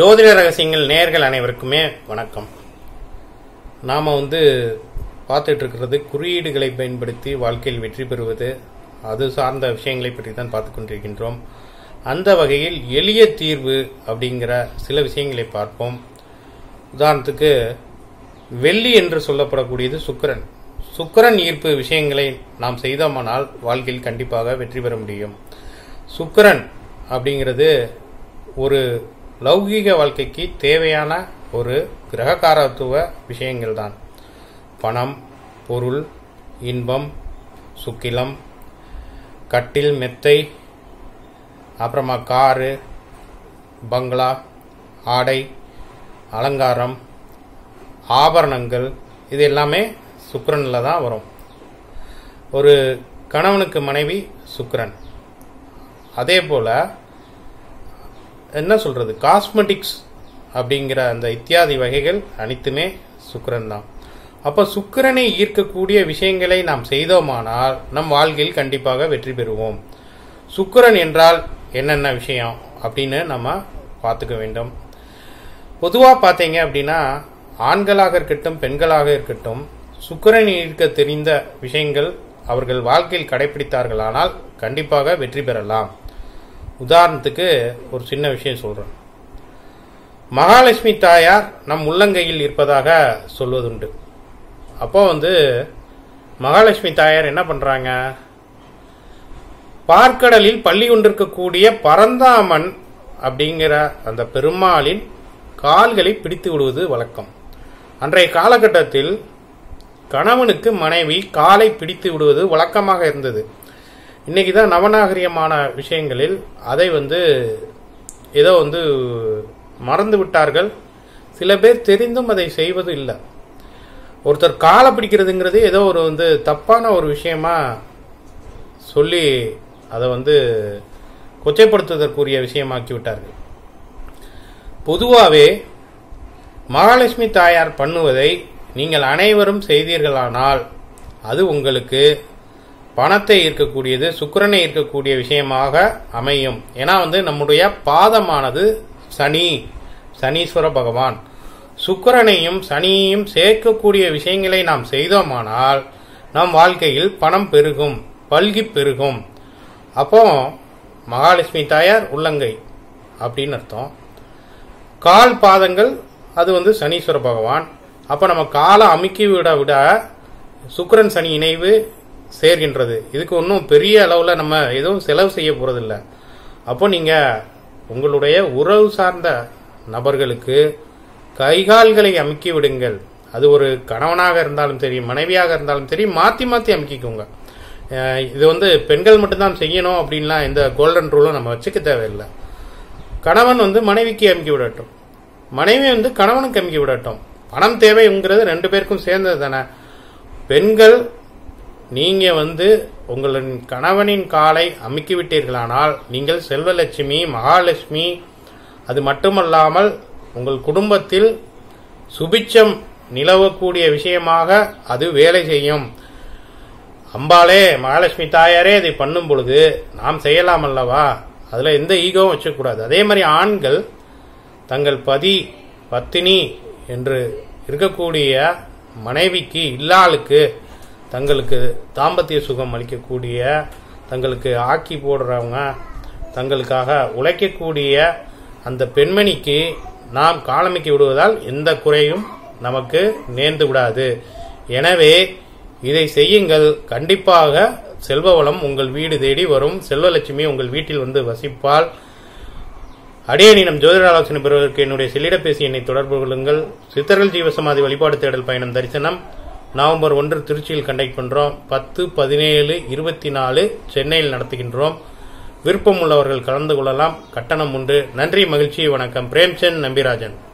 ஜோதிட ரகசியங்கள் நேர்கள் அனைவருக்குமே வணக்கம் நாம் வந்து பார்த்துட்டு இருக்கிறது குறியீடுகளை பயன்படுத்தி வாழ்க்கையில் வெற்றி பெறுவது அது சார்ந்த விஷயங்களை பற்றி தான் பார்த்து கொண்டிருக்கின்றோம் அந்த வகையில் எளிய தீர்வு அப்படிங்கிற சில விஷயங்களை பார்ப்போம் உதாரணத்துக்கு வெள்ளி என்று சொல்லப்படக்கூடியது சுக்கிரன் சுக்கிரன் ஈர்ப்பு விஷயங்களை நாம் செய்தோமானால் வாழ்க்கையில் கண்டிப்பாக வெற்றி பெற முடியும் சுக்கிரன் அப்படிங்கிறது ஒரு லௌகீக வாழ்க்கைக்கு தேவையான ஒரு கிரககாரத்துவ விஷயங்கள் தான் பணம் பொருள் இன்பம் சுக்கிலம் கட்டில் மெத்தை அப்புறமா காரு பங்களா ஆடை அலங்காரம் ஆபரணங்கள் இது எல்லாமே சுக்கிரனில் தான் வரும் ஒரு கணவனுக்கு மனைவி சுக்கிரன் அதே போல் என்ன சொல்கிறது காஸ்மெட்டிக்ஸ் அப்படிங்கிற அந்த இத்தியாதி வகைகள் அனைத்துமே சுக்கிரன் தான் அப்போ சுக்கிரனை ஈர்க்கக்கூடிய விஷயங்களை நாம் செய்தோமானால் நம் வாழ்க்கையில் கண்டிப்பாக வெற்றி பெறுவோம் சுக்கிரன் என்றால் என்னென்ன விஷயம் அப்படின்னு நம்ம பார்த்துக்க வேண்டும் பொதுவாக பார்த்தீங்க அப்படின்னா ஆண்களாக இருக்கட்டும் பெண்களாக இருக்கட்டும் சுக்கிரன் ஈர்க்க தெரிந்த விஷயங்கள் அவர்கள் வாழ்க்கையில் கடைபிடித்தார்களானால் கண்டிப்பாக வெற்றி பெறலாம் உதாரணத்துக்கு ஒரு சின்ன விஷயம் சொல்கிறேன் மகாலட்சுமி தாயார் நம் உள்ளங்கையில் இருப்பதாக சொல்வதுண்டு அப்போ வந்து மகாலட்சுமி தாயார் என்ன பண்ணுறாங்க பார்க்கடலில் பள்ளி கொண்டிருக்கக்கூடிய பரந்தாமன் அப்படிங்கிற அந்த பெருமாளின் கால்களை பிடித்து விடுவது வழக்கம் அன்றைய காலகட்டத்தில் கணவனுக்கு மனைவி காலை பிடித்து விடுவது வழக்கமாக இருந்தது இன்னைக்கு தான் நவநாகரிகமான விஷயங்களில் அதை வந்து ஏதோ வந்து மறந்து விட்டார்கள் சில பேர் தெரிந்தும் அதை செய்வது இல்லை ஒருத்தர் காலை பிடிக்கிறதுங்கிறது ஏதோ ஒரு வந்து தப்பான ஒரு விஷயமா சொல்லி அதை வந்து கொச்சைப்படுத்துவதற்குரிய விஷயமாக்கி விட்டார்கள் பொதுவாகவே மகாலட்சுமி தாயார் பண்ணுவதை நீங்கள் அனைவரும் செய்தீர்களானால் அது உங்களுக்கு பணத்தை ஈர்க்கக்கூடியது சுக்கிரனை ஈர்க்கக்கூடிய விஷயமாக அமையும் ஏன்னா வந்து நம்முடைய பாதமானது சனி சனீஸ்வர பகவான் சுக்கிரனையும் சனியையும் சேர்க்கக்கூடிய விஷயங்களை நாம் செய்தோமானால் நம் வாழ்க்கையில் பணம் பெருகும் பல்கி பெருகும் அப்போ மகாலட்சுமி தாயார் உள்ளங்கை அப்படின்னு அர்த்தம் கால் பாதங்கள் அது வந்து சனீஸ்வர பகவான் அப்போ நம்ம காலை அமுக்கி விட விட சுக்கிரன் சனி இணைவு சேர்கின்றது இதுக்கு ஒன்றும் பெரிய அளவில் நம்ம எதுவும் செலவு செய்ய போகிறதில்ல அப்போ நீங்கள் உங்களுடைய உறவு சார்ந்த நபர்களுக்கு கைகால்களை அமுக்கி விடுங்கள் அது ஒரு கணவனாக இருந்தாலும் சரி மனைவியாக இருந்தாலும் சரி மாற்றி மாற்றி அமுக்கிக்கோங்க அஹ் இது வந்து பெண்கள் மட்டும்தான் செய்யணும் அப்படின்லாம் எந்த கோல்டன் ரூலும் நம்ம வச்சுக்க தேவையில்லை கணவன் வந்து மனைவிக்கு அமுக்கி விடட்டும் மனைவி வந்து கணவனுக்கு அமுக்கி விடட்டும் பணம் தேவைங்கிறது ரெண்டு பேருக்கும் சேர்ந்தது தானே பெண்கள் நீங்க வந்து உங்களின் கணவனின் காலை அமுக்கி விட்டீர்களானால் நீங்கள் செல்வலட்சுமி மகாலட்சுமி அது மட்டுமல்லாமல் உங்கள் குடும்பத்தில் சுபிச்சம் நிலவக்கூடிய விஷயமாக அது வேலை செய்யும் அம்பாளே மகாலட்சுமி தாயாரே இதை பண்ணும் பொழுது நாம் செய்யலாம் அல்லவா அதில் எந்த ஈகோவும் வச்சக்கூடாது அதே மாதிரி ஆண்கள் தங்கள் பதி பத்தினி என்று இருக்கக்கூடிய மனைவிக்கு இல்லாளுக்கு தங்களுக்கு தாம்பத்திய சுகம் அளிக்கக்கூடிய தங்களுக்கு ஆக்கி போடுறவங்க தங்களுக்காக உழைக்கக்கூடிய அந்த பெண்மணிக்கு நாம் காலமிக்கி விடுவதால் எந்த குறையும் நமக்கு நேர்ந்து விடாது எனவே இதை செய்யுங்கள் கண்டிப்பாக செல்வ வளம் உங்கள் வீடு தேடி வரும் செல்வலட்சுமி உங்கள் வீட்டில் வந்து வசிப்பால் அடியனினம் ஜோதிட ஆலோசனை பெறுவதற்கு என்னுடைய செல்லிடப்பேசி எண்ணை தொடர்பு கொள்ளுங்கள் சித்தர்கள் ஜீவசமாதி வழிபாடு தேடல் பயணம் தரிசனம் நவம்பர் ஒன்று திருச்சியில் கண்டக்ட் பண்றோம் பத்து பதினேழு இருபத்தி நாலு சென்னையில் நடத்துகின்றோம் விருப்பம் உள்ளவர்கள் கலந்து கொள்ளலாம் கட்டணம் உண்டு நன்றி மகிழ்ச்சி வணக்கம் பிரேம்சந்த் நம்பிராஜன்